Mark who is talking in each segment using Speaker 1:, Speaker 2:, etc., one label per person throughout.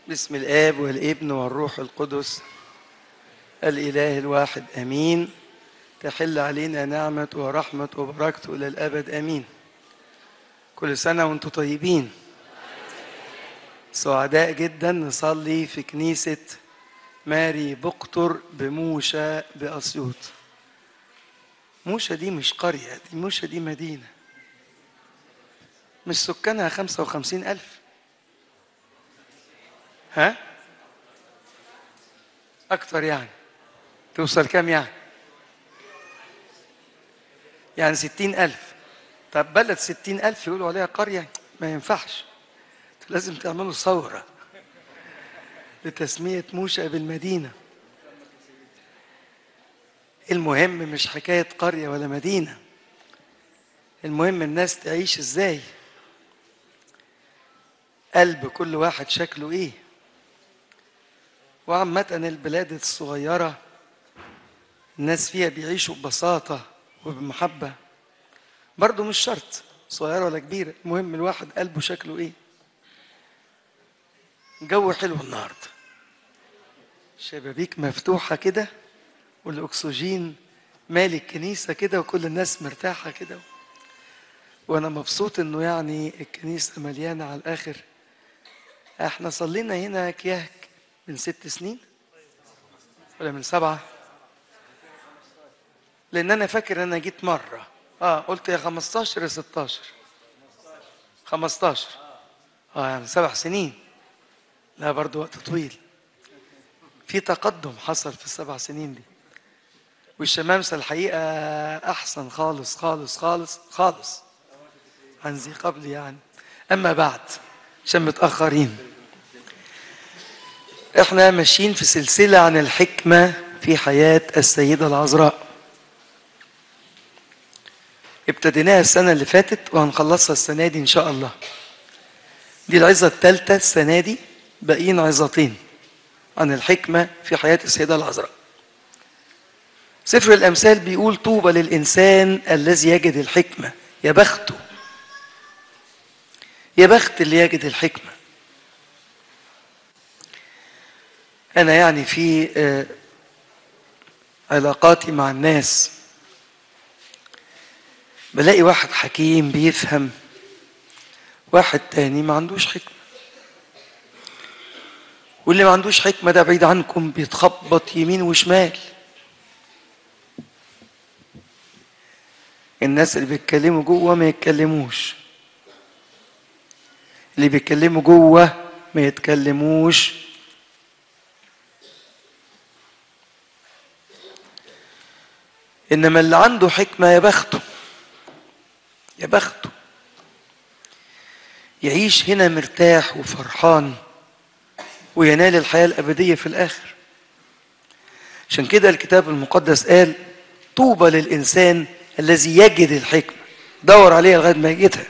Speaker 1: بسم الآب والابن والروح القدس الإله الواحد أمين تحل علينا نعمة ورحمة وبركته إلى الأبد أمين كل سنة وأنتم طيبين سعداء جدا نصلي في كنيسة ماري بقطر بموشة بأسيوط موشة دي مش قرية دي موشة دي مدينة مش سكانها خمسة وخمسين ألف ها أكتر يعني توصل كام يعني يعني ستين ألف طب بلد ستين ألف يقولوا عليها قرية ما ينفعش لازم تعملوا ثورة لتسمية موشة بالمدينة المهم مش حكاية قرية ولا مدينة المهم الناس تعيش ازاي قلب كل واحد شكله ايه وعامة البلاد الصغيرة الناس فيها بيعيشوا ببساطة وبمحبة برضه مش شرط صغيرة ولا كبيرة المهم الواحد قلبه شكله ايه جو حلو النهارده شبابيك مفتوحة كده والأكسجين مالي الكنيسة كده وكل الناس مرتاحة كده وأنا مبسوط إنه يعني الكنيسة مليانة على الآخر احنا صلينا هنا كياك من ست سنين ولا من سبعة لأن أنا فاكر أنا جيت مرة اه قلت يا 15 يا 16 15 اه يعني سبع سنين لا برضو وقت طويل في تقدم حصل في السبع سنين دي والشمامسة الحقيقة أحسن خالص خالص خالص خالص عن ذي قبل يعني أما بعد عشان متأخرين احنا ماشيين في سلسلة عن الحكمة في حياة السيدة العذراء ابتديناها السنة اللي فاتت وهنخلصها السنة دي إن شاء الله دي العظة الثالثة السنة دي باقيين عظتين عن الحكمة في حياة السيدة العذراء سفر الأمثال بيقول طوبى للإنسان الذي يجد الحكمة يا بخته يا بخت اللي يجد الحكمة أنا يعني في علاقاتي مع الناس بلاقي واحد حكيم بيفهم واحد تاني ما عندوش حكمة واللي ما عندوش حكمة ده بعيد عنكم بيتخبط يمين وشمال الناس اللي بيتكلموا جوه ما يتكلموش اللي بيتكلموا جوه ما يتكلموش انما اللي عنده حكمه يا بخته يا بخته يعيش هنا مرتاح وفرحان وينال الحياه الابديه في الاخر عشان كده الكتاب المقدس قال طوبى للانسان الذي يجد الحكمه دور عليها لغايه ما يجدها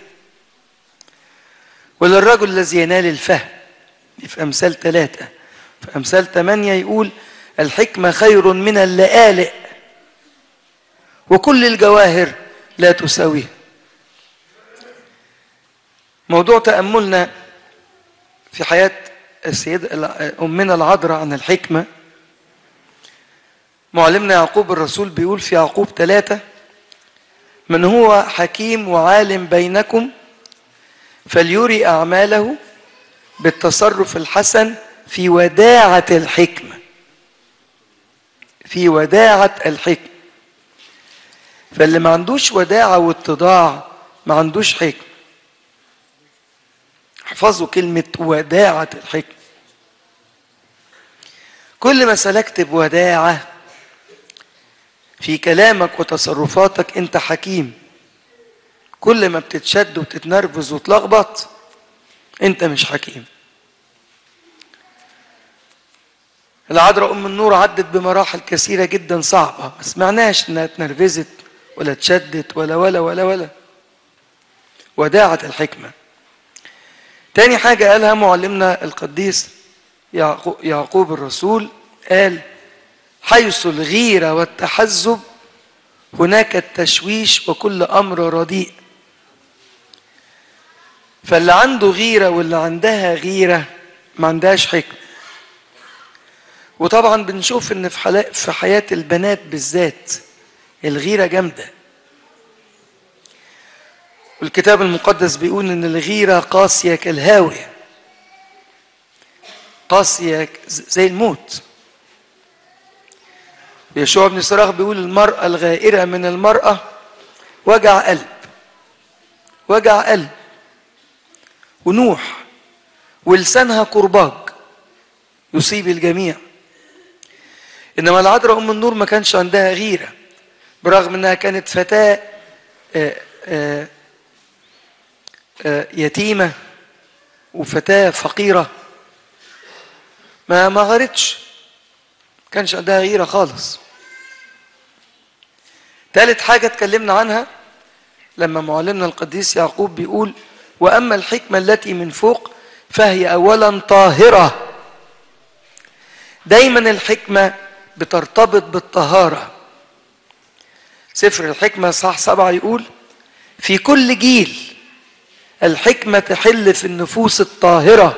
Speaker 1: وللرجل الذي ينال الفهم في امثال ثلاثه في امثال ثمانيه يقول الحكمه خير من اللآلئ وكل الجواهر لا تساويها موضوع تأملنا في حياة السيد أمنا العذراء عن الحكمة معلمنا يعقوب الرسول بيقول في يعقوب ثلاثة من هو حكيم وعالم بينكم فليري أعماله بالتصرف الحسن في وداعة الحكمة في وداعة الحكمة فاللي ما عندوش وداعة واتضاع ما عندوش حكمة احفظوا كلمة وداعة الحكمة كل ما سلكت بوداعة في كلامك وتصرفاتك انت حكيم كل ما بتتشد وتتنرفز وتلخبط انت مش حكيم العذراء ام النور عدت بمراحل كثيره جدا صعبه ما سمعناش انها اتنرفزت ولا اتشدت ولا ولا ولا ولا وداعة الحكمة تاني حاجة قالها معلمنا القديس يعقوب الرسول قال حيث الغيرة والتحزب هناك التشويش وكل أمر رديء فاللي عنده غيرة واللي عندها غيرة ما عندهاش حكمة وطبعا بنشوف ان في حلا- في حياة البنات بالذات الغيرة جامدة والكتاب المقدس بيقول ان الغيرة قاسية كالهاوية قاسية زي الموت يشوع بن صراخ بيقول المرأة الغائرة من المرأة وجع قلب وجع قلب ونوح ولسانها كرباج يصيب الجميع انما العذراء ام النور ما كانش عندها غيره برغم انها كانت فتاه آه، آه، آه، يتيمه وفتاه فقيره ما ما غارتش كانش عندها غيره خالص ثالث حاجه اتكلمنا عنها لما معلمنا القديس يعقوب بيقول واما الحكمه التي من فوق فهي اولا طاهره دايما الحكمه بترتبط بالطهاره سفر الحكمه صح سبعه يقول في كل جيل الحكمه تحل في النفوس الطاهره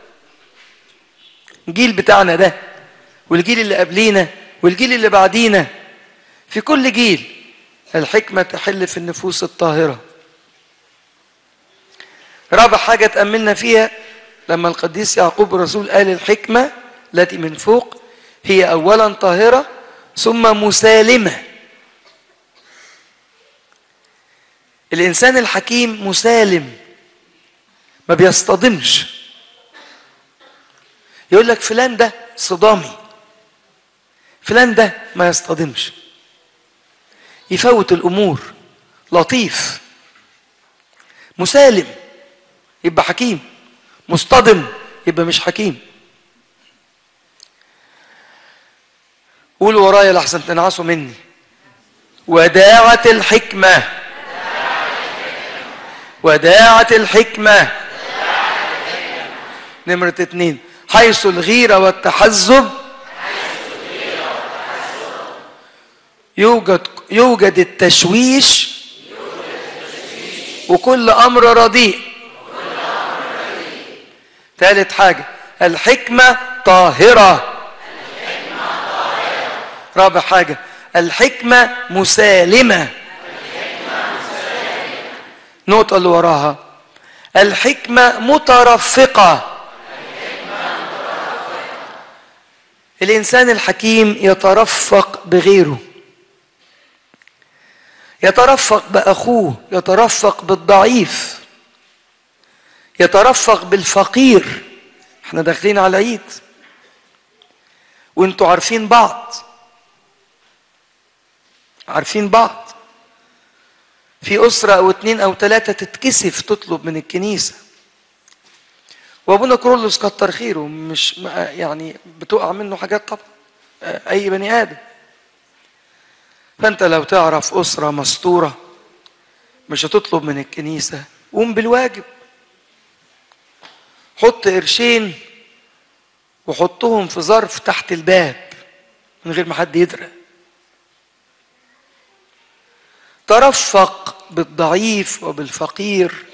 Speaker 1: الجيل بتاعنا ده والجيل اللي قبلينا والجيل اللي بعدينا في كل جيل الحكمة تحل في النفوس الطاهرة رابع حاجة تأملنا فيها لما القديس يعقوب الرسول قال الحكمة التي من فوق هي أولا طاهرة ثم مسالمة الإنسان الحكيم مسالم ما بيصطدمش يقول لك فلان ده صدامي فلان ده ما يصطدمش يفوت الامور لطيف مسالم يبقى حكيم مصطدم يبقى مش حكيم قولوا ورايا لحسن تنعسوا مني وداعة الحكمة وداعة الحكمة نمرة اتنين حيث الغيرة والتحزب يوجد يوجد التشويش وكل امر رديء ثالث حاجه الحكمه طاهره رابع حاجه الحكمه مسالمه النقطه اللي وراها الحكمه مترفقه الانسان الحكيم يترفق بغيره يترفق باخوه يترفق بالضعيف يترفق بالفقير احنا داخلين على العيد وانتوا عارفين بعض عارفين بعض في أسرة أو اتنين أو تلاتة تتكسف تطلب من الكنيسة وأبونا كرولوس كتر خيره مش يعني بتقع منه حاجات طبعا أي بني آدم فأنت لو تعرف أسرة مستورة مش هتطلب من الكنيسة قوم بالواجب حط قرشين وحطهم في ظرف تحت الباب من غير ما حد يدرى ترفق بالضعيف وبالفقير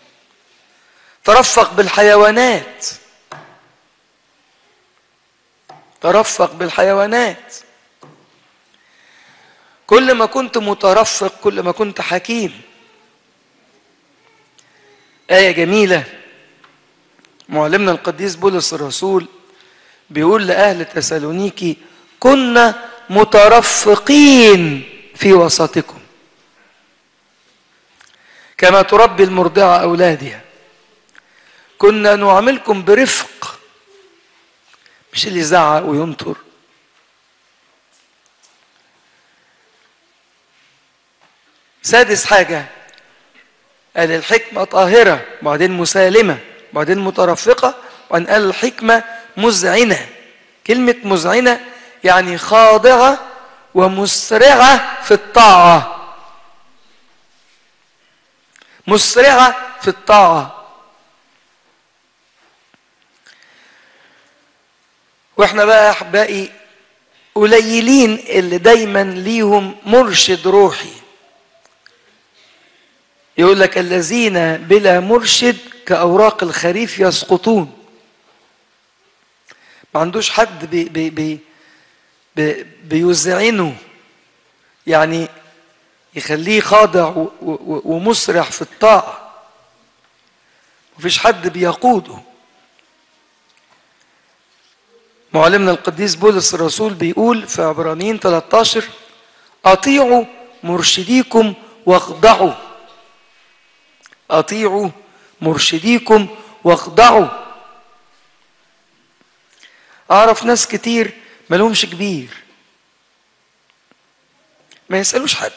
Speaker 1: ترفق بالحيوانات ترفق بالحيوانات كل ما كنت مترفق كل ما كنت حكيم آية جميلة معلمنا القديس بولس الرسول بيقول لأهل تسالونيكي كنا مترفقين في وسطكم كما تربي المرضعة أولادها كنا نعاملكم برفق مش اللي يزعق وينطر سادس حاجة قال الحكمة طاهرة بعدين مسالمة بعدين مترفقة وأن قال الحكمة مذعنة كلمة مذعنة يعني خاضعة ومسرعة في الطاعة مسرعة في الطاعة واحنا بقى احبائي قليلين اللي دايما ليهم مرشد روحي يقول لك الذين بلا مرشد كأوراق الخريف يسقطون ما عندوش حد بي بي بي بي بيذعنه يعني يخليه خاضع و- و- ومسرح في الطاعة مفيش حد بيقوده معلمنا القديس بولس الرسول بيقول في عبرانيين 13 أطيعوا مرشديكم واخضعوا أطيعوا مرشديكم واخضعوا أعرف ناس كتير ملهمش كبير ما يسألوش حد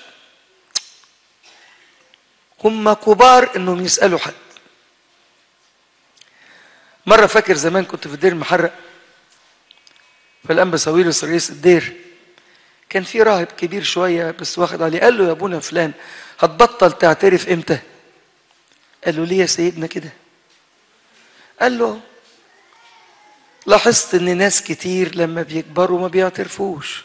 Speaker 1: هم كبار انهم يسألوا حد مرة فاكر زمان كنت في الدير المحرق فالأنبا ساويرس رئيس الدير كان في راهب كبير شوية بس واخد عليه قال له يا ابونا فلان هتبطل تعترف امتى؟ قال له ليه يا سيدنا كده؟ قال له لاحظت ان ناس كتير لما بيكبروا ما بيعترفوش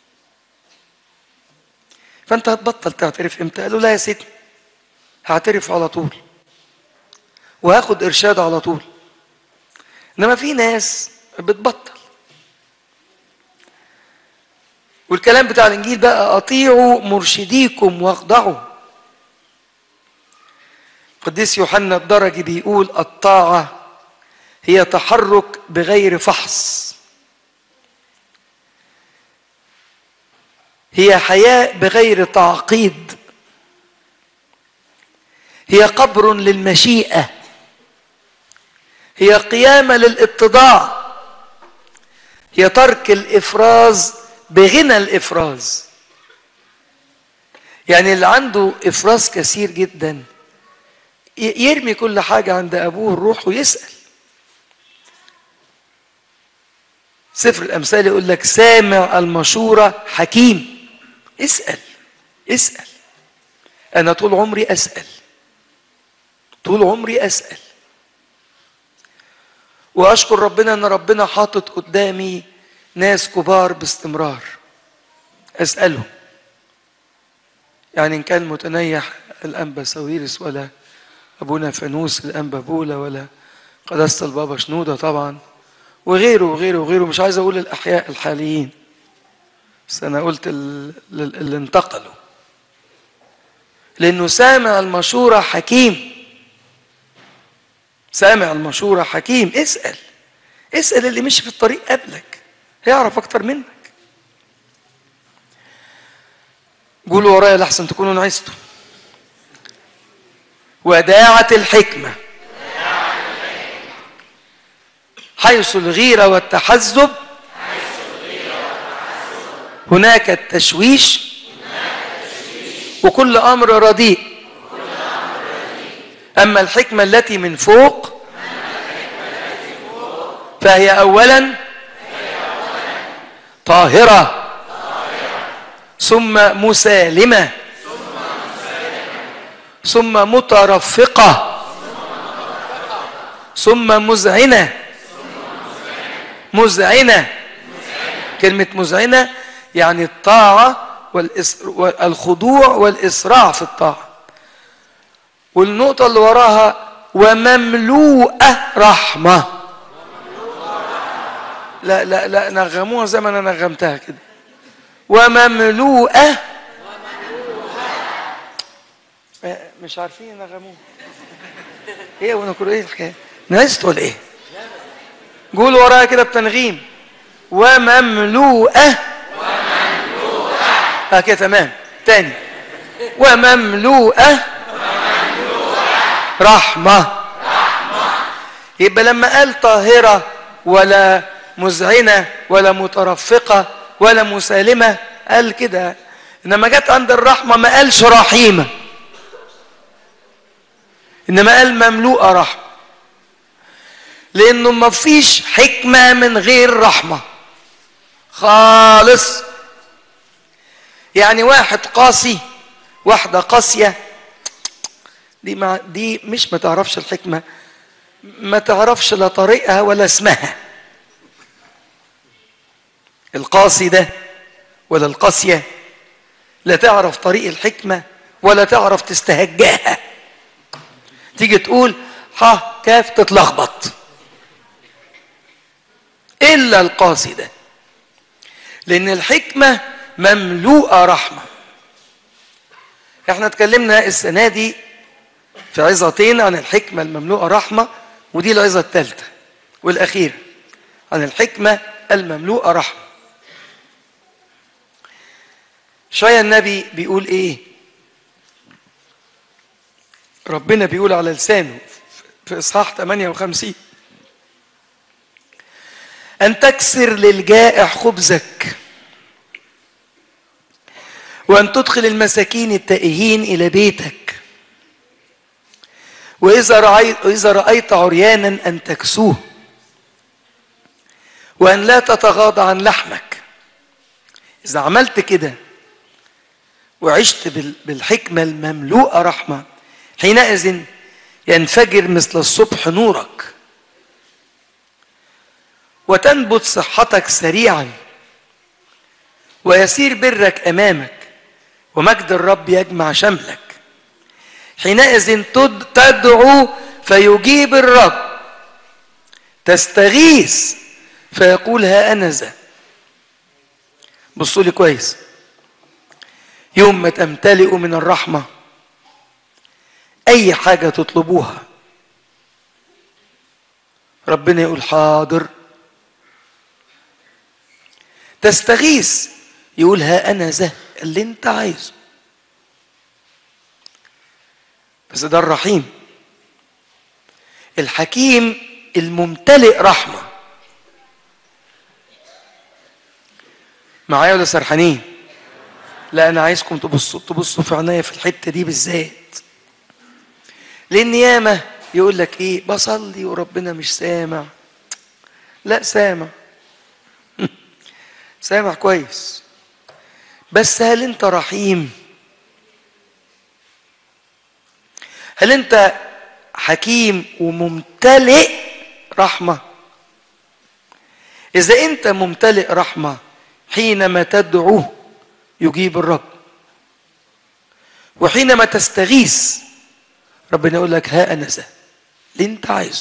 Speaker 1: فانت هتبطل تعترف امتى؟ قال له لا يا سيدي هعترف على طول وهاخد ارشاد على طول انما في ناس بتبطل والكلام بتاع الانجيل بقى اطيعوا مرشديكم واخضعوا قديس يوحنا الدرجي بيقول الطاعه هي تحرك بغير فحص هي حياه بغير تعقيد هي قبر للمشيئه هي قيامه للاتضاع هي ترك الافراز بغنى الافراز يعني اللي عنده افراز كثير جدا ي- يرمي كل حاجه عند ابوه الروح ويسال سفر الامثال يقول لك سامع المشوره حكيم اسال اسال انا طول عمري اسال طول عمري اسال واشكر ربنا ان ربنا حاطط قدامي ناس كبار باستمرار اسالهم يعني ان كان متنيح الانبا ساويرس ولا ابونا فانوس الانبا بولا ولا قداسه البابا شنوده طبعا وغيره وغيره وغيره مش عايز اقول الاحياء الحاليين بس انا قلت ال- ال- اللي انتقلوا لانه سامع المشوره حكيم سامع المشوره حكيم اسال اسال اللي مشي في الطريق قبلك هيعرف اكتر منك قولوا ورايا لحسن تكونوا نعستوا وداعة الحكمة حيث الغيرة والتحزب هناك التشويش وكل أمر رديء أما الحكمة التي من فوق فهي أولا طاهرة ثم مسالمة ثم مترفقة ثم مذعنة مذعنة كلمة مذعنة يعني الطاعة والإس... والخضوع والإسراع في الطاعة والنقطة اللي وراها ومملوءة رحمة لا لا لا نغموها زي ما انا نغمتها كده ومملوءة آه، مش عارفين ينغموها ايه وانا كل ايه الحكايه نعست ولا ايه قول ورايا كده بتنغيم ومملوءة اه كده تمام تاني ومملوءة رحمة يبقى لما قال طاهرة ولا مذعنة ولا مترفقة ولا مسالمة قال كده انما جت عند الرحمة ما قالش رحيمة انما قال مملوءة رحمة لانه ما فيش حكمة من غير رحمة خالص يعني واحد قاسي واحدة قاسية دي ما دي مش ما تعرفش الحكمة ما تعرفش لا طريقها ولا اسمها القاسي ده ولا القاسية لا تعرف طريق الحكمة ولا تعرف تستهجاها تيجي تقول ح كاف تتلخبط ايه إلا القاصدة لأن الحكمة مملوءة رحمة احنا اتكلمنا السنة دي في عظتين عن الحكمة المملوءة رحمة ودي العظة الثالثة والأخيرة عن الحكمة المملوءة رحمة شوية النبي بيقول ايه ربنا بيقول على لسانه في إصحاح 58 أن تكسر للجائع خبزك وأن تدخل المساكين التائهين إلى بيتك وإذا رأيت, وإذا رأيت عريانا أن تكسوه وأن لا تتغاضى عن لحمك إذا عملت كده وعشت بالحكمة المملوءة رحمة حينئذ ينفجر مثل الصبح نورك وتنبت صحتك سريعا ويسير برك امامك ومجد الرب يجمع شملك حينئذ تدعو فيجيب الرب تستغيث فيقول ها انا ذا بصوا لي كويس يوم ما تمتلئوا من الرحمه اي حاجه تطلبوها ربنا يقول حاضر تستغيث يقول ها انا ذا اللي انت عايزه بس ده الرحيم الحكيم الممتلئ رحمه معايا ولا سرحانين لا انا عايزكم تبصوا تبصوا في عينيا في الحته دي بالذات لان ياما يقول لك ايه بصلي وربنا مش سامع لا سامع سامع كويس بس هل انت رحيم هل انت حكيم وممتلئ رحمه اذا انت ممتلئ رحمه حينما تدعوه يجيب الرب وحينما تستغيث ربنا يقول لك ها انا ذا اللي انت عايزه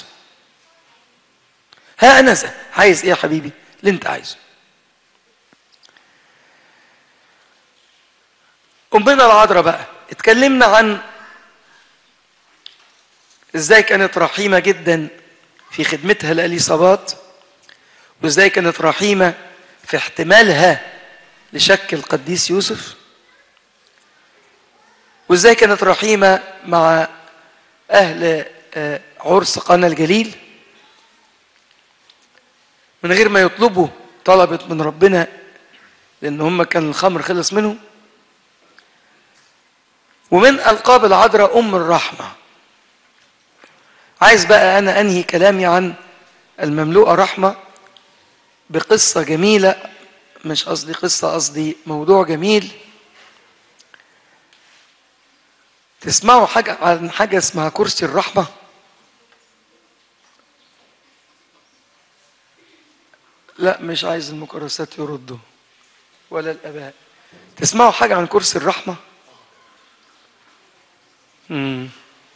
Speaker 1: ها انا ذا عايز ايه يا حبيبي اللي انت عايزه أمنا العذراء بقى اتكلمنا عن ازاي كانت رحيمة جدا في خدمتها لأليصابات وازاي كانت رحيمة في احتمالها لشك القديس يوسف وازاي كانت رحيمة مع أهل عرس قنا الجليل من غير ما يطلبوا طلبت من ربنا لأن هم كان الخمر خلص منهم ومن ألقاب العذراء أم الرحمة عايز بقى أنا أنهي كلامي عن المملوءة رحمة بقصة جميلة مش قصدي قصة قصدي موضوع جميل تسمعوا حاجة عن حاجة اسمها كرسي الرحمة لا مش عايز المكرسات يردوا ولا الآباء تسمعوا حاجة عن كرسي الرحمة مم.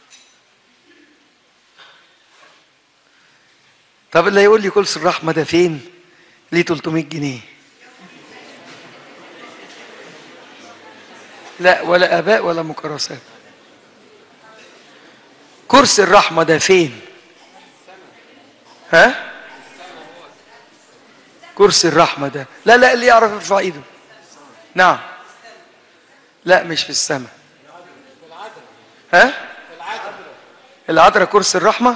Speaker 1: طب اللي يقول لي كرسي الرحمة ده فين ليه 300 جنيه لا ولا آباء ولا مكرسات كرسي الرحمة ده فين ها كرسي الرحمة ده لا لا اللي يعرف يرفع ايده نعم لا مش في السماء ها العذراء كرسي الرحمة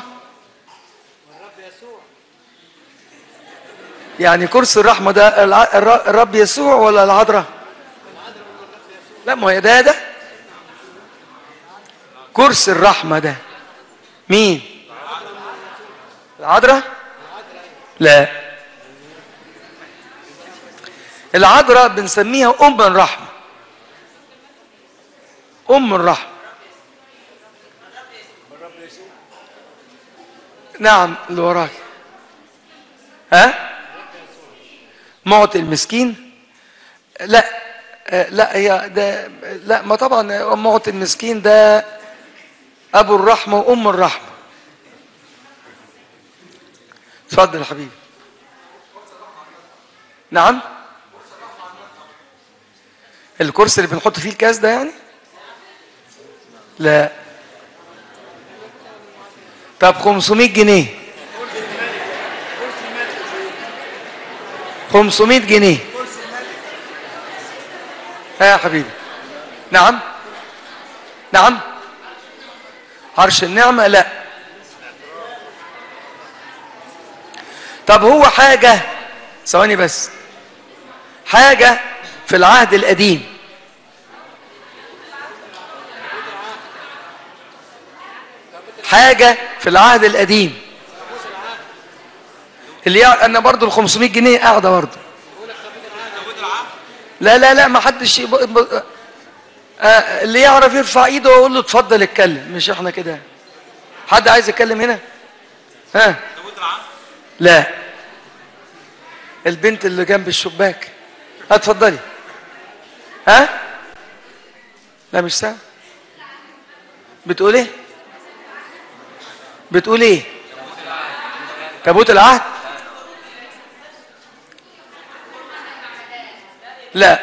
Speaker 1: يعني كرسي الرحمة ده الرب يسوع ولا العذراء لا ما هي ده ده كرسي الرحمة ده مين العذراء لا العذراء بنسميها أم الرحمة أم الرحمة نعم اللي وراك ها معطي المسكين لا لا هي ده لا ما طبعا معطي المسكين ده ابو الرحمه وام الرحمه اتفضل يا حبيبي نعم الكرسي اللي بنحط فيه الكاس ده يعني لا طب 500 جنيه 500 جنيه ها يا حبيبي نعم نعم عرش النعمة لا طب هو حاجة ثواني بس حاجة في العهد القديم حاجة في العهد القديم اللي يع... انا برضو ال 500 جنيه قاعده برضو لا لا لا ما حدش يب... ب... آه اللي يعرف يرفع ايده ويقول له اتفضل اتكلم مش احنا كده حد عايز يتكلم هنا ها لا البنت اللي جنب الشباك اتفضلي ها لا مش سامع بتقول ايه بتقول ايه تابوت العهد لا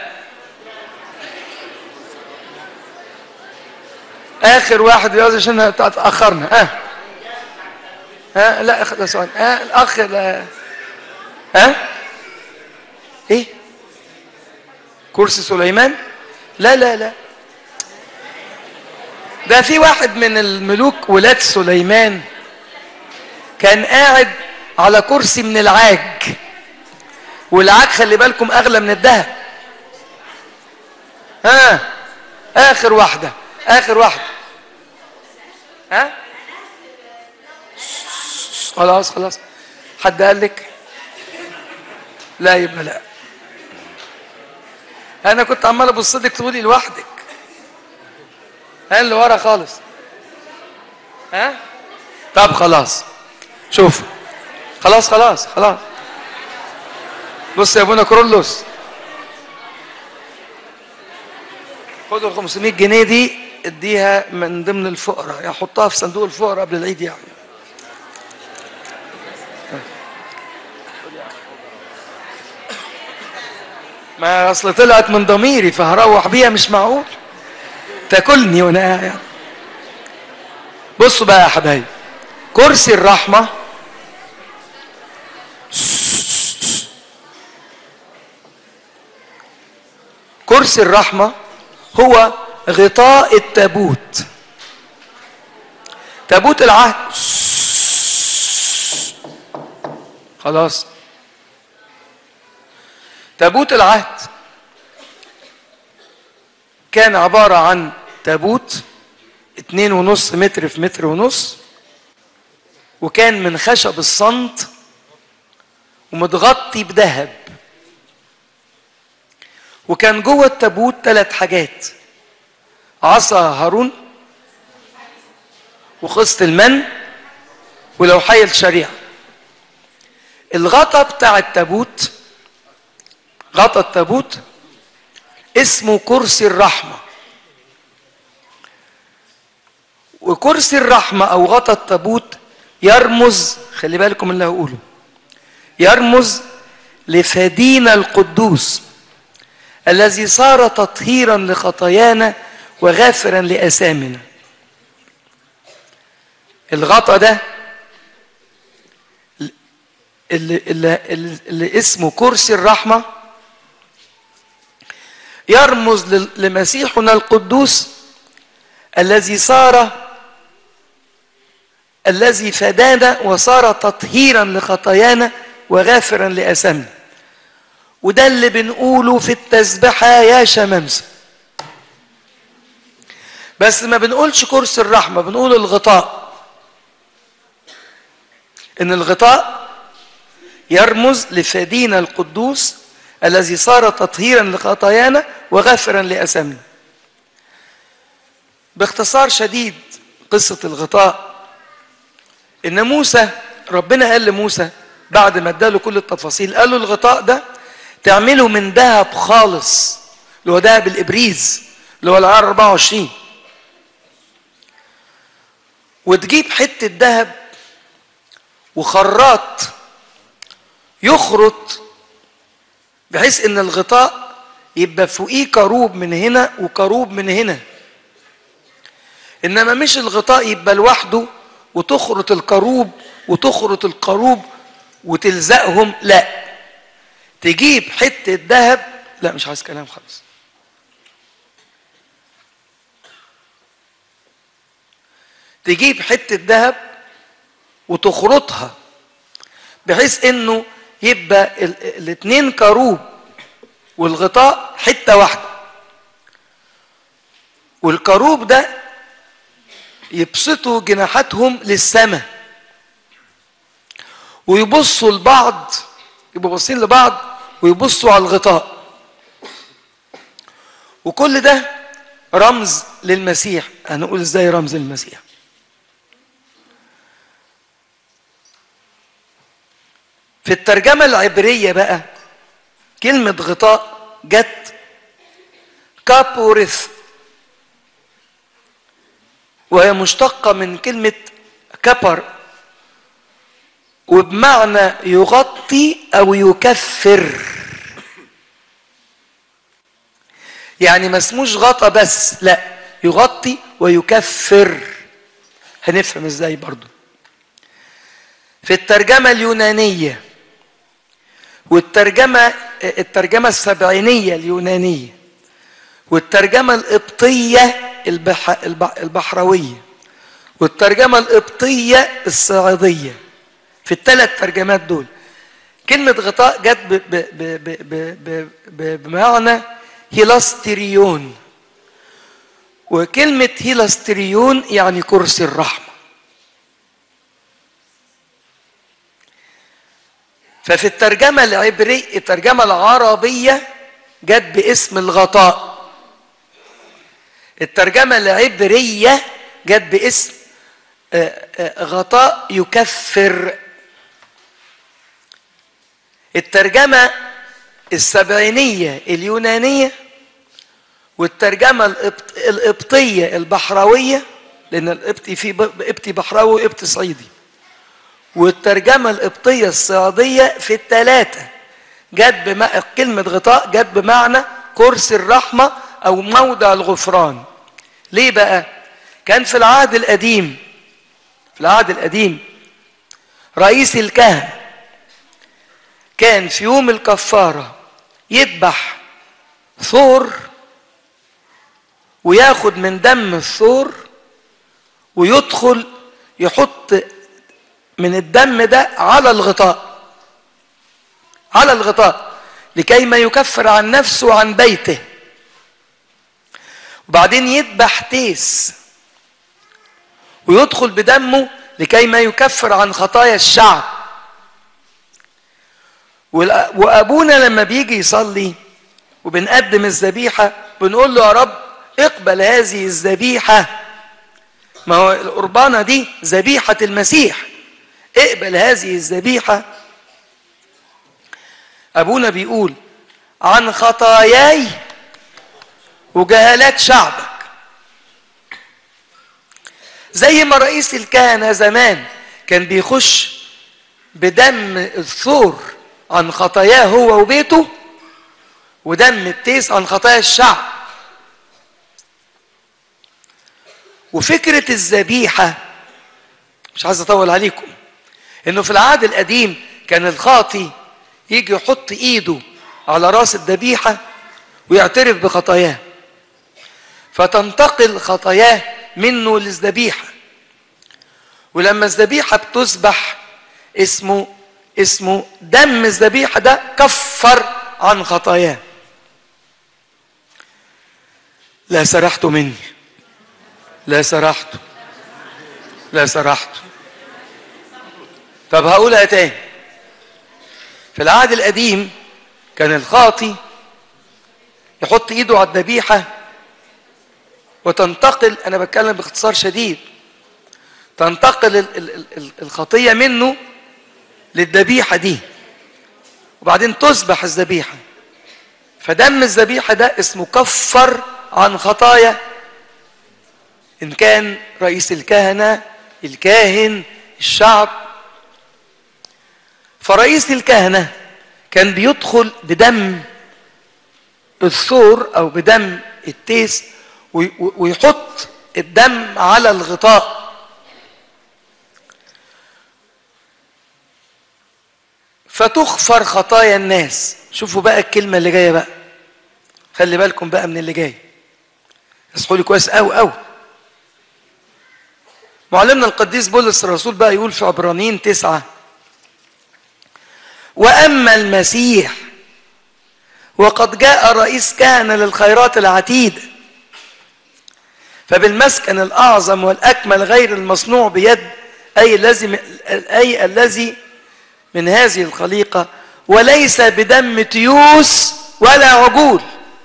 Speaker 1: اخر واحد يا عشان تاخرنا ها ها لا اخذ سؤال ها الاخ لا ها ايه كرسي سليمان لا لا لا ده في واحد من الملوك ولاد سليمان كان قاعد على كرسي من العاج والعاج خلي بالكم اغلى من الذهب ها اخر واحده اخر واحده ها خلاص خلاص حد قال لك لا يبقى لا انا كنت عمال ابص لك تقولي لوحدك ها اللي ورا خالص ها طب خلاص شوف خلاص خلاص خلاص بص يا ابونا كرولوس خدوا ال 500 جنيه دي اديها من ضمن الفقراء يعني حطها في صندوق الفقراء قبل العيد يعني ما اصل طلعت من ضميري فهروح بيها مش معقول تاكلني وانا قاعد بصوا بقى يا حبايبي كرسي الرحمه كرسي الرحمه هو غطاء التابوت تابوت العهد خلاص تابوت العهد كان عبارة عن تابوت اتنين ونص متر في متر ونص وكان من خشب الصمت ومتغطي بذهب وكان جوه التابوت ثلاث حاجات عصا هارون وقسط المن ولوحي الشريعة الغطا بتاع التابوت غطا التابوت اسمه كرسي الرحمة وكرسي الرحمة أو غطا التابوت يرمز خلي بالكم من اللي هقوله يرمز لفدينا القدوس الذي صار تطهيرا لخطايانا وغافرا لأثامنا الغطا ده اللي, اللي, اللي اسمه كرسي الرحمة يرمز لمسيحنا القدوس الذي صار الذي فدانا وصار تطهيرا لخطايانا وغافرا لأثامنا وده اللي بنقوله في التسبحة يا شمامسة بس ما بنقولش كرسي الرحمة بنقول الغطاء إن الغطاء يرمز لفدينا القدوس الذي صار تطهيرا لخطايانا وغافرا لأثامنا باختصار شديد قصة الغطاء إن موسى ربنا قال لموسى بعد ما اداله كل التفاصيل قال له الغطاء ده تعمله من ذهب خالص اللي هو ذهب الابريز اللي هو العار 24 وتجيب حته ذهب وخراط يخرط بحيث ان الغطاء يبقى فوقيه كروب من هنا وكروب من هنا انما مش الغطاء يبقى لوحده وتخرط الكروب وتخرط الكروب وتلزقهم لا تجيب حته ذهب لا مش عايز كلام خالص تجيب حته ذهب وتخرطها بحيث انه يبقى الاثنين كروب والغطاء حته واحده والكروب ده يبسطوا جناحاتهم للسماء ويبصوا لبعض يبقوا باصين لبعض ويبصوا على الغطاء وكل ده رمز للمسيح هنقول ازاي رمز للمسيح في الترجمة العبرية بقى كلمة غطاء جت كابورث وهي مشتقة من كلمة كبر وبمعنى يغطي أو يكفر يعني ما اسموش غطا بس لا يغطي ويكفر هنفهم ازاي برضو في الترجمة اليونانية والترجمة الترجمة السبعينية اليونانية والترجمة القبطية البح البحروية والترجمة القبطية الصعيدية في الثلاث ترجمات دول كلمة غطاء جت ب ب ب ب ب ب بمعنى هيلاستريون وكلمة هيلاستريون يعني كرسي الرحمة ففي الترجمة العبرية الترجمة العربية جت باسم الغطاء الترجمة العبرية جت باسم غطاء يكفر الترجمة السبعينية اليونانية والترجمة القبط القبطية البحراوية لأن القبطي في قبطي بحراوي وقبطي صعيدي والترجمة القبطية الصعيدية في الثلاثة جت بم... كلمة غطاء جت بمعنى كرسي الرحمة أو موضع الغفران ليه بقى؟ كان في العهد القديم في العهد القديم رئيس الكهنة كان في يوم الكفارة يذبح ثور وياخد من دم الثور ويدخل يحط من الدم ده على الغطاء على الغطاء لكي ما يكفر عن نفسه وعن بيته وبعدين يذبح تيس ويدخل بدمه لكي ما يكفر عن خطايا الشعب وابونا لما بيجي يصلي وبنقدم الذبيحه بنقول له يا رب اقبل هذه الذبيحه ما هو القربانه دي ذبيحه المسيح اقبل هذه الذبيحه ابونا بيقول عن خطاياي وجهالات شعبك زي ما رئيس الكهنه زمان كان بيخش بدم الثور عن خطاياه هو وبيته ودم التيس عن خطايا الشعب وفكرة الذبيحة مش عايز أطول عليكم إنه في العهد القديم كان الخاطي يجي يحط إيده على راس الذبيحة ويعترف بخطاياه فتنتقل خطاياه منه للذبيحة ولما الذبيحة بتذبح اسمه اسمه دم الذبيحة ده كفر عن خطاياه لا سرحت مني لا سرحت لا سرحت طب هقولها تاني في العهد القديم كان الخاطي يحط ايده على الذبيحة وتنتقل انا بتكلم باختصار شديد تنتقل الخطية منه للذبيحة دي وبعدين تذبح الذبيحة فدم الذبيحة ده اسمه كفر عن خطايا إن كان رئيس الكهنة الكاهن الشعب فرئيس الكهنة كان بيدخل بدم الثور او بدم التيس ويحط الدم على الغطاء فتغفر خطايا الناس شوفوا بقى الكلمه اللي جايه بقى خلي بالكم بقى من اللي جاي اصحوا لي كويس قوي قوي معلمنا القديس بولس الرسول بقى يقول في عبرانيين تسعة وأما المسيح وقد جاء رئيس كهنة للخيرات العتيدة فبالمسكن الأعظم والأكمل غير المصنوع بيد أي الذي أي الذي من هذه الخليقة وليس بدم تيوس ولا عجول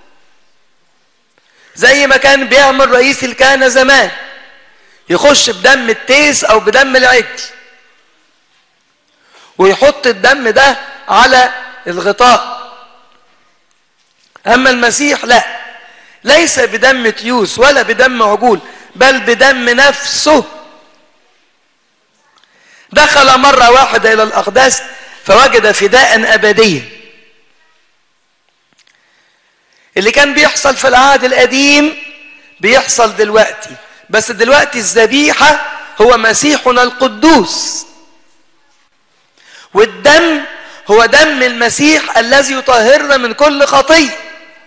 Speaker 1: زي ما كان بيعمل رئيس الكهنة زمان يخش بدم التيس او بدم العجل ويحط الدم ده على الغطاء اما المسيح لا ليس بدم تيوس ولا بدم عجول بل بدم نفسه دخل مرة واحدة إلى الأقداس فوجد فداء أبديا اللي كان بيحصل في العهد القديم بيحصل دلوقتي بس دلوقتي الذبيحة هو مسيحنا القدوس والدم هو دم المسيح الذي يطهرنا من كل خطية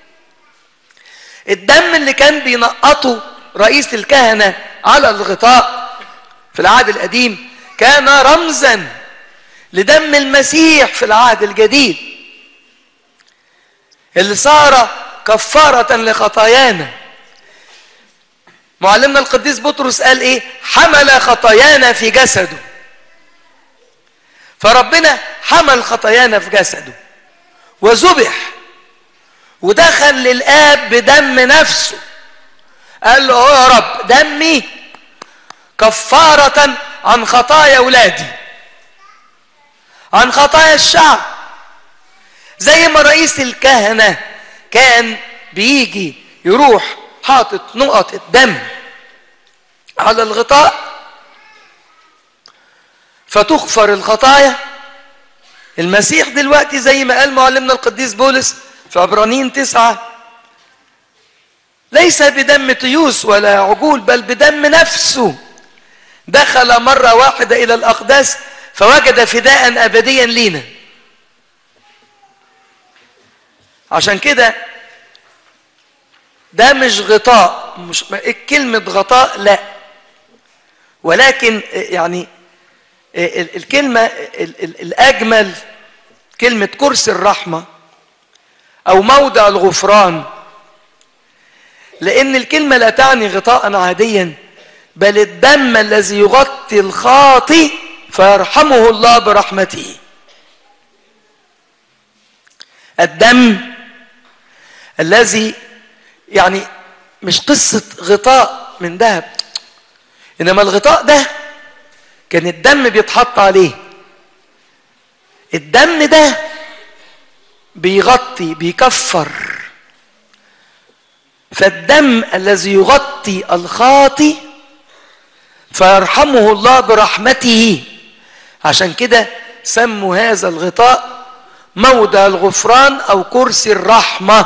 Speaker 1: الدم اللي كان بينقطه رئيس الكهنة على الغطاء في العهد القديم كان رمزا لدم المسيح في العهد الجديد اللي صار كفارة لخطايانا معلمنا القديس بطرس قال ايه حمل خطايانا في جسده فربنا حمل خطايانا في جسده وذبح ودخل للاب بدم نفسه قال له يا رب دمي كفارة عن خطايا اولادي عن خطايا الشعب زي ما رئيس الكهنة كان بيجي يروح حاطط نقط الدم على الغطاء فتغفر الخطايا المسيح دلوقتي زي ما قال معلمنا القديس بولس في عبرانيين تسعة ليس بدم تيوس ولا عجول بل بدم نفسه دخل مرة واحدة إلى الأقداس فوجد فداء أبديا لينا عشان كده ده مش غطاء مش كلمة غطاء لا ولكن يعني الكلمة الأجمل كلمة كرسي الرحمة أو موضع الغفران لأن الكلمة لا تعني غطاء عاديا بل الدم الذي يغطي الخاطي فيرحمه الله برحمته الدم الذي يعني مش قصة غطاء من ذهب إنما الغطاء ده كان الدم بيتحط عليه الدم ده بيغطي بيكفر فالدم الذي يغطي الخاطي فيرحمه الله برحمته عشان كده سموا هذا الغطاء موضع الغفران او كرسي الرحمه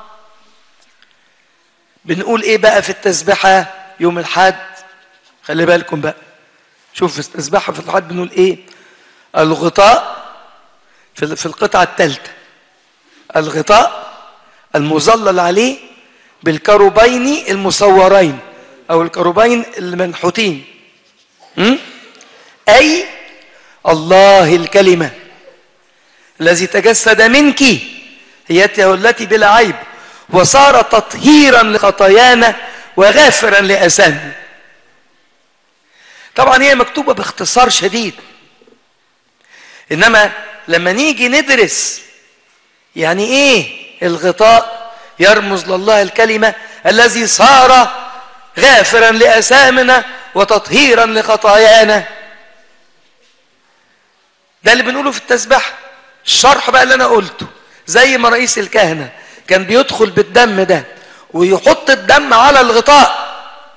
Speaker 1: بنقول ايه بقى في التسبيحه يوم الحد خلي بالكم بقى شوف في التسبيحه في الحد بنقول ايه الغطاء في في القطعه الثالثه الغطاء المظلل عليه بالكروبين المصورين او الكروبين المنحوتين اي الله الكلمه الذي تجسد منك هي التي بلا عيب وصار تطهيرا لخطايانا وغافرا لأثامنا طبعا هي مكتوبة باختصار شديد إنما لما نيجي ندرس يعني إيه الغطاء يرمز لله الكلمة الذي صار غافرا لأثامنا وتطهيرا لخطايانا ده اللي بنقوله في التسبيح الشرح بقى اللي أنا قلته زي ما رئيس الكهنة كان بيدخل بالدم ده ويحط الدم على الغطاء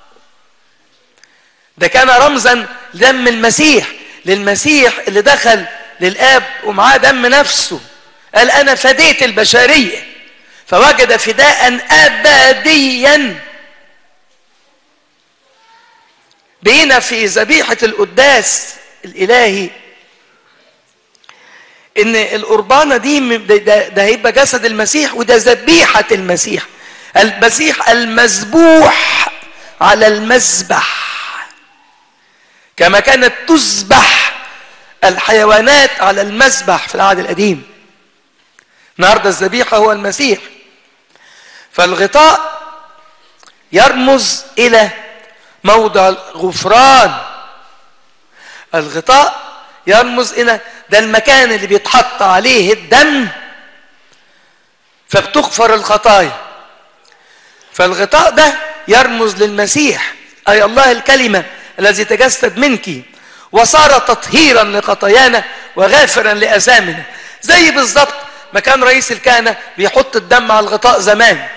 Speaker 1: ده كان رمزا لدم المسيح للمسيح اللي دخل للاب ومعاه دم نفسه قال انا فديت البشريه فوجد فداء ابديا بقينا في ذبيحه القداس الالهي ان القربانه دي ده, ده, ده هيبقى جسد المسيح وده ذبيحه المسيح المسيح المذبوح على المذبح كما كانت تذبح الحيوانات على المذبح في العهد القديم النهارده الذبيحه هو المسيح فالغطاء يرمز الى موضع الغفران الغطاء يرمز الى ده المكان اللي بيتحط عليه الدم فبتغفر الخطايا فالغطاء ده يرمز للمسيح اي الله الكلمه الذي تجسد منك وصار تطهيرا لخطايانا وغافرا لاثامنا زي بالظبط ما كان رئيس الكهنه بيحط الدم على الغطاء زمان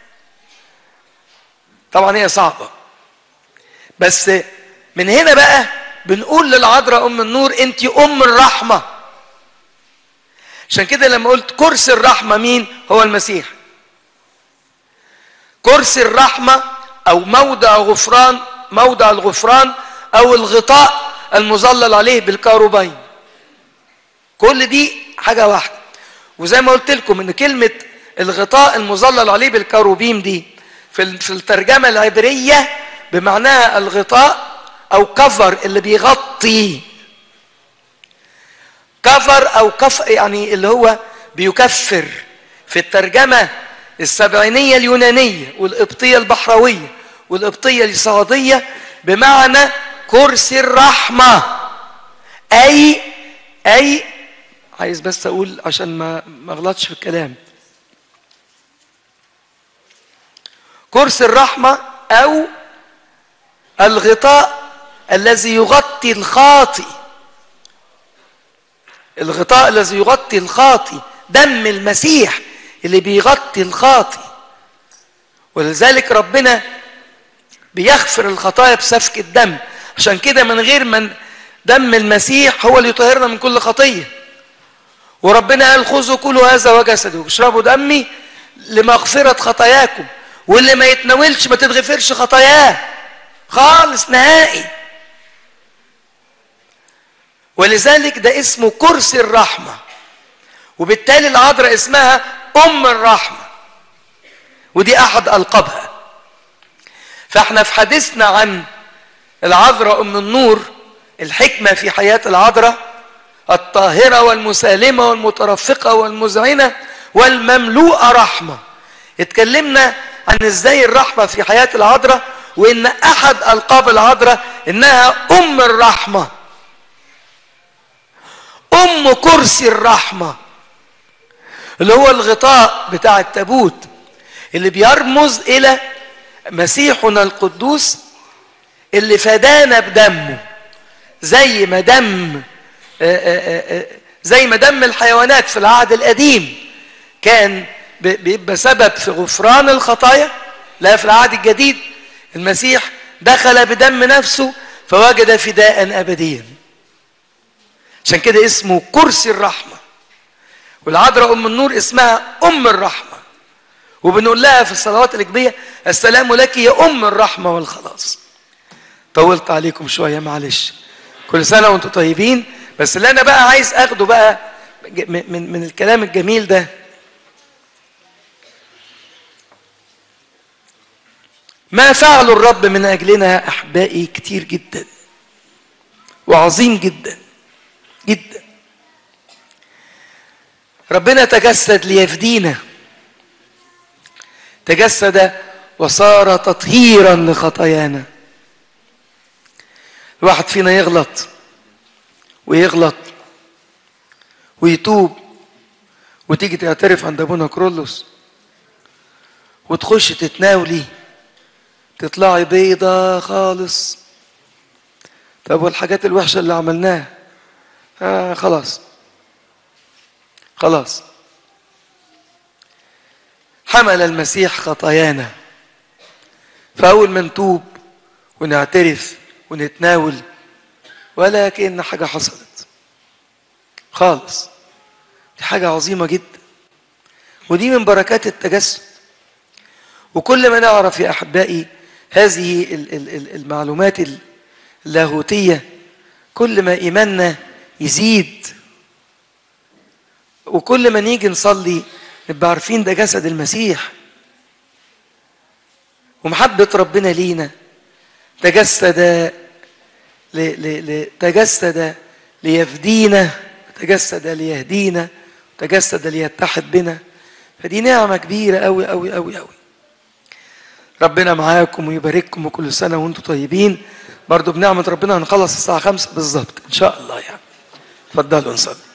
Speaker 1: طبعا هي صعبه بس من هنا بقى بنقول للعذراء ام النور انت ام الرحمه عشان كده لما قلت كرسي الرحمه مين هو المسيح كرسي الرحمه او موضع غفران موضع الغفران او الغطاء المظلل عليه بالكاروبين كل دي حاجه واحده وزي ما قلت لكم ان كلمه الغطاء المظلل عليه بالكاروبيم دي في في الترجمه العبريه بمعناها الغطاء او كفر اللي بيغطي كفر او كف يعني اللي هو بيكفر في الترجمه السبعينيه اليونانيه والقبطيه البحرويه والقبطيه الصعيديه بمعنى كرسي الرحمه اي اي عايز بس اقول عشان ما ما اغلطش في الكلام كرسي الرحمه او الغطاء الذي يغطي الخاطئ الغطاء الذي يغطي الخاطئ دم المسيح اللي بيغطي الخاطئ ولذلك ربنا بيغفر الخطايا بسفك الدم عشان كده من غير من دم المسيح هو اللي يطهرنا من كل خطيه وربنا قال خذوا كلوا هذا وجسده واشربوا دمي لمغفره خطاياكم واللي ما يتناولش ما تتغفرش خطاياه خالص نهائي ولذلك ده اسمه كرسي الرحمة وبالتالي العذراء اسمها أم الرحمة ودي أحد ألقابها فاحنا في حديثنا عن العذراء أم النور الحكمة في حياة العذراء الطاهرة والمسالمة والمترفقة والمذعنة والمملوءة رحمة اتكلمنا عن ازاي الرحمة في حياة العذراء وان احد القاب العذراء انها ام الرحمه ام كرسي الرحمه اللي هو الغطاء بتاع التابوت اللي بيرمز الى مسيحنا القدوس اللي فدانا بدمه زي ما دم زي ما دم الحيوانات في العهد القديم كان بيبقى سبب في غفران الخطايا لا في العهد الجديد المسيح دخل بدم نفسه فوجد فداء ابديا عشان كده اسمه كرسي الرحمه والعذراء ام النور اسمها ام الرحمه وبنقول لها في الصلوات الاجبيه السلام لك يا ام الرحمه والخلاص طولت عليكم شويه معلش كل سنه وانتم طيبين بس اللي انا بقى عايز اخده بقى من من الكلام الجميل ده ما فعل الرب من اجلنا احبائي كتير جدا وعظيم جدا جدا ربنا تجسد ليفدينا تجسد وصار تطهيرا لخطايانا الواحد فينا يغلط ويغلط ويتوب وتيجي تعترف عند ابونا كرولوس وتخش تتناولي تطلعي بيضة خالص طب والحاجات الوحشة اللي عملناها آه خلاص خلاص حمل المسيح خطايانا فأول ما نتوب ونعترف ونتناول ولا كأن حاجة حصلت خالص دي حاجة عظيمة جدا ودي من بركات التجسد وكل ما نعرف يا أحبائي هذه ال- ال- ال- المعلومات اللاهوتية كل ما إيماننا يزيد وكل ما نيجي نصلي نبقى عارفين ده جسد المسيح ومحبة ربنا لينا تجسد ل... ل... ل... تجسد ليفدينا تجسد ليهدينا تجسد ليتحد بنا فدي نعمة كبيرة أوي أوي أوي أوي ربنا معاكم ويبارككم وكل سنة وانتم طيبين برضو بنعمة ربنا هنخلص الساعة خمسة بالظبط إن شاء الله يعني اتفضلوا نصلي